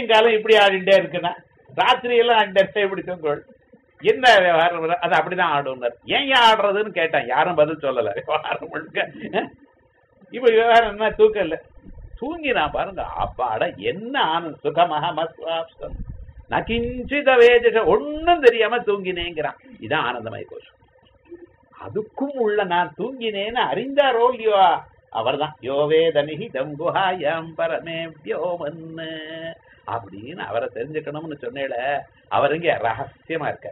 சாயங்காலம் இப்படி ஆடிட்டே இருக்குன்னா ராத்திரி எல்லாம் ஆடிட்டே இப்படி தூங்குவள் என்ன விவகாரம் வரும்? அது அப்படிதான் ஆடுனார் ஏன் ஏன் ஆடுறதுன்னு கேட்டேன் யாரும் பதில் சொல்லல விவகாரம் முழுக்க இப்ப விவகாரம் என்ன தூக்கம் இல்ல தூங்கினா பாருங்க அப்பாட என்ன ஆனந்த சுகமாக மஸ்வாப்சம் நகிஞ்சித வேதிஷ ஒண்ணும் தெரியாம தூங்கினேங்கிறான் இதான் ஆனந்தமய கோஷம் அதுக்கும் உள்ள நான் தூங்கினேன்னு அறிந்தாரோ இல்லையோ அவர்தான் யோவேதனிஹி தங்குஹாயம் பரமே வியோமன்னு அப்படின்னு அவரை தெரிஞ்சுக்கணும்னு சொன்னேல அவர் இங்க ரகசியமா இருக்க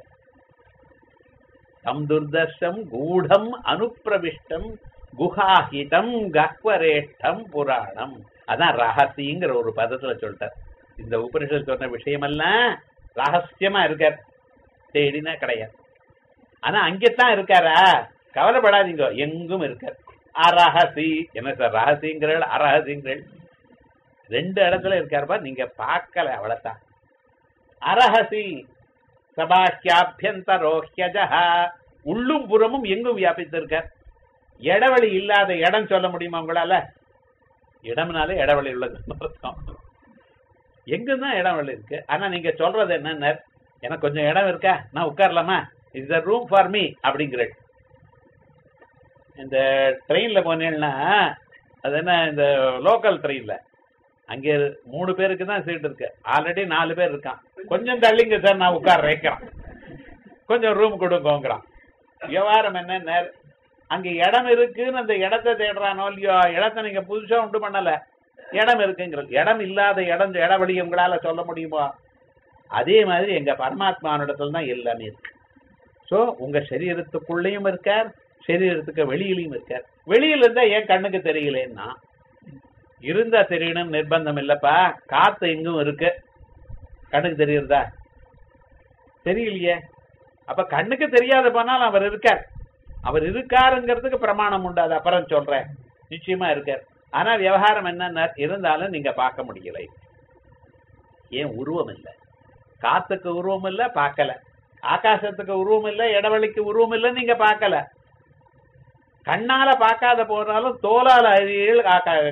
தம் துர்தர்ஷம் கூடம் அனுப்பிரவிஷ்டம் குஹாஹிதம் கக்வரேஷ்டம் புராணம் அதான் ரகசியங்கிற ஒரு பதத்துல சொல்லிட்டார் இந்த உபனிஷத் சொன்ன விஷயமெல்லாம் ரகசியமா இருக்கார் தேடினா கிடையாது ஆனா அங்கத்தான் இருக்காரா கவலைப்படாதீங்க எங்கும் இருக்கார் அரஹசி என்ன சார் ரகசியங்கள் அரஹசியங்கள் ரெண்டு இடத்துல இருக்காருப்பா நீங்க பார்க்கல அவ்வளவுதான் அரஹசி சபாக்கியாபியந்தரோஹ்யஜா உள்ளும் புறமும் எங்கும் வியாபித்திருக்கார் இடவெளி இல்லாத இடம் சொல்ல முடியுமா உங்களால இடம்னாலே இடவெளி உள்ளதுன்னு அர்த்தம் எங்குதான் இடவெளி இருக்கு ஆனா நீங்க சொல்றது என்னன்னு எனக்கு கொஞ்சம் இடம் இருக்கா நான் உட்காரலாமா is the room for me அப்படிங்கிற இந்த ட்ரெயின்ல போனேன்னா அது என்ன இந்த லோக்கல் ட்ரெயின்ல அங்க மூணு பேருக்கு தான் சீட் இருக்கு ஆல்ரெடி நாலு பேர் இருக்கான் கொஞ்சம் தள்ளிங்க சார் நான் உட்கார வைக்கிறேன் கொஞ்சம் ரூம் கொடுங்கோங்கிறான் விவகாரம் என்ன அங்க இடம் இருக்குன்னு அந்த இடத்தை தேடுறானோ இல்லையோ இடத்த நீங்க புதுசா உண்டு பண்ணல இடம் இருக்குங்கிறது இடம் இல்லாத இடம் இடவெளி உங்களால சொல்ல முடியுமா அதே மாதிரி எங்க பரமாத்மானிடத்துல தான் எல்லாமே இருக்கு சோ உங்க சரீரத்துக்குள்ளேயும் இருக்கார் சரீரத்துக்கு வெளியிலையும் இருக்கார் வெளியில இருந்தா ஏன் கண்ணுக்கு தெரியலன்னா இருந்தா தெரியணும் நிர்பந்தம் இல்லப்பா காத்து எங்கும் இருக்கு கண்ணுக்கு தெரியுறதா தெரியலையே அப்ப கண்ணுக்கு தெரியாத போனால் அவர் இருக்கார் அவர் இருக்காருங்கிறதுக்கு பிரமாணம் உண்டு அது அப்புறம் சொல்றேன் நிச்சயமா இருக்கார் ஆனா விவகாரம் என்னன்னா இருந்தாலும் நீங்க பார்க்க முடியல ஏன் உருவம் இல்லை காத்துக்கு உருவம் இல்ல பார்க்கல ஆகாசத்துக்கு உருவம் இல்ல இடவெளிக்கு உருவம் இல்ல நீங்க பார்க்கல கண்ணால பார்க்காத போனாலும் தோலால அறியல்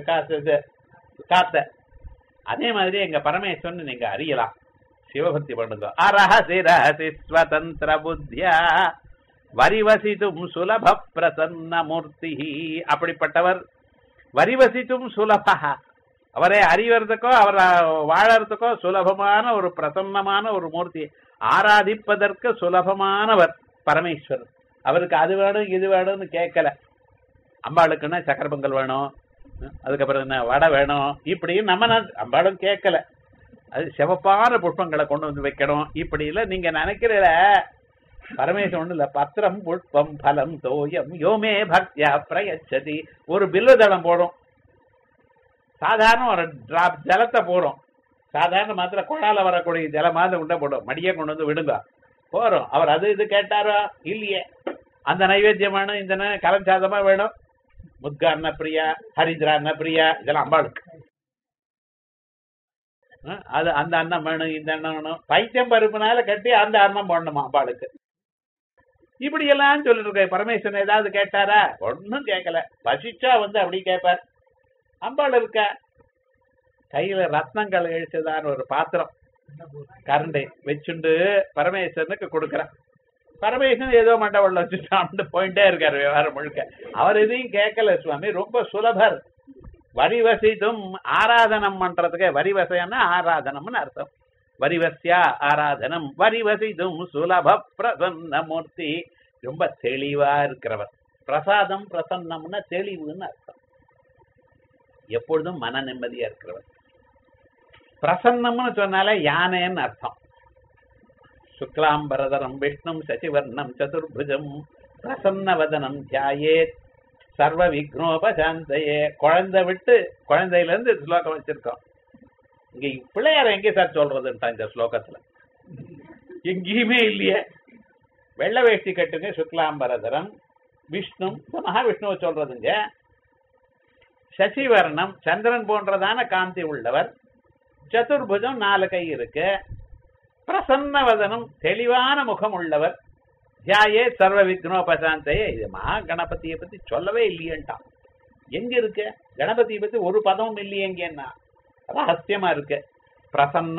காத்த அதே மாதிரி எங்க பரமேஸ்வரன் நீங்க அறியலாம் சிவபக்தி பண்ணுங்க அரஹசி ரஹசி ஸ்வதந்திர புத்தியா வரிவசித்தும் சுலப பிரசன்ன மூர்த்தி அப்படிப்பட்டவர் வரிவசித்தும் சுலபா அவரை அறிவறதுக்கோ அவர் வாழறதுக்கோ சுலபமான ஒரு பிரசன்னமான ஒரு மூர்த்தி ஆராதிப்பதற்கு சுலபமானவர் பரமேஸ்வரர் அவருக்கு அது வேணும் இது வேணும்னு கேட்கல அம்பாளுக்குன்னா சக்கர பொங்கல் வேணும் அதுக்கப்புறம் என்ன வடை வேணும் இப்படி நம்ம அம்பாளும் கேட்கல அது சிவப்பான புஷ்பங்களை கொண்டு வந்து வைக்கணும் இப்படி இல்ல நீங்க நினைக்கிற பரமேஸ்வரன் ஒண்ணு இல்ல பத்திரம் புஷ்பம் பலம் தோயம் யோமே பக்தியா பிரயச்சதி ஒரு பில்லுதளம் போடும் சாதாரண ஒரு டிராப் ஜலத்தை போடும் சாதாரண மாத்திர குழால வரக்கூடிய ஜலமாவது உண்ட போடும் மடியே கொண்டு வந்து விடுங்க போறோம் அவர் அது இது கேட்டாரோ இல்லையே அந்த நைவேத்தியம் வேணும் இந்த கலம் சாதமா வேணும் முத்கா அன்ன பிரியா ஹரித்ரா அன்ன பிரியா இதெல்லாம் அம்பாளுக்கு அது அந்த அன்னம் வேணும் இந்த அன்னம் வேணும் பைத்தியம் பருப்புனால கட்டி அந்த அன்னம் போடணுமா அம்பாளுக்கு இப்படி எல்லாம் சொல்லிட்டு இருக்க பரமேஸ்வரன் ஏதாவது கேட்டாரா ஒன்னும் கேட்கல பசிச்சா வந்து அப்படி கேட்பார் அம்பாள் இருக்க கையில ரத்னங்கள் எழுச்சதான ஒரு பாத்திரம் கரண்டை வச்சுண்டு பரமேஸ்வரனுக்கு கொடுக்குறான் பரமேஸ்வரன் ஏதோ மண்டபம்ல வச்சுட்டான்னு போயிட்டே இருக்காரு விவகாரம் முழுக்க அவர் எதையும் கேட்கல சுவாமி ரொம்ப சுலபர் வரிவசித்தும் ஆராதனம் பண்றதுக்கு வரிவசைன்னா ஆராதனம்னு அர்த்தம் வரிவசியா ஆராதனம் வரிவசித்தும் சுலப பிரசன்ன மூர்த்தி ரொம்ப தெளிவா இருக்கிறவர் பிரசாதம் பிரசன்னம்னா தெளிவுன்னு அர்த்தம் எப்பொழுதும் மன நிம்மதியா இருக்கிறவர் பிரசன்னம்னு சொன்னாலே யானைன்னு அர்த்தம் சுக்லாம்பரதரம் விஷ்ணும் சசிவர்ணம் சதுர்புஜம் பிரசன்னவதனம் தியாயேத் சர்வ விக்னோபசாந்தையே குழந்தை விட்டு குழந்தையில இருந்து ஸ்லோகம் வச்சிருக்கோம் இங்க பிள்ளையார எங்க சார் சொல்றதுன்ட்டா இந்த ஸ்லோகத்துல எங்கேயுமே இல்லையே வெள்ள வேஷ்டி கட்டுங்க சுக்லாம்பரதரம் விஷ்ணு மகாவிஷ்ணுவை சொல்றதுங்க சசிவர்ணம் சந்திரன் போன்றதான காந்தி உள்ளவர் சதுர்புஜம் நாலு கை இருக்கு பிரசன்னவதனம் தெளிவான முகம் உள்ளவர் தியாயே சர்வ விக்னோபசாந்தையே இது மகா கணபதியை பத்தி சொல்லவே இல்லையன்ட்டான் எங்க இருக்கு கணபதியை பத்தி ஒரு பதமும் இல்லையேங்கன்னா ரகசியமா இருக்கு பிரசன்ன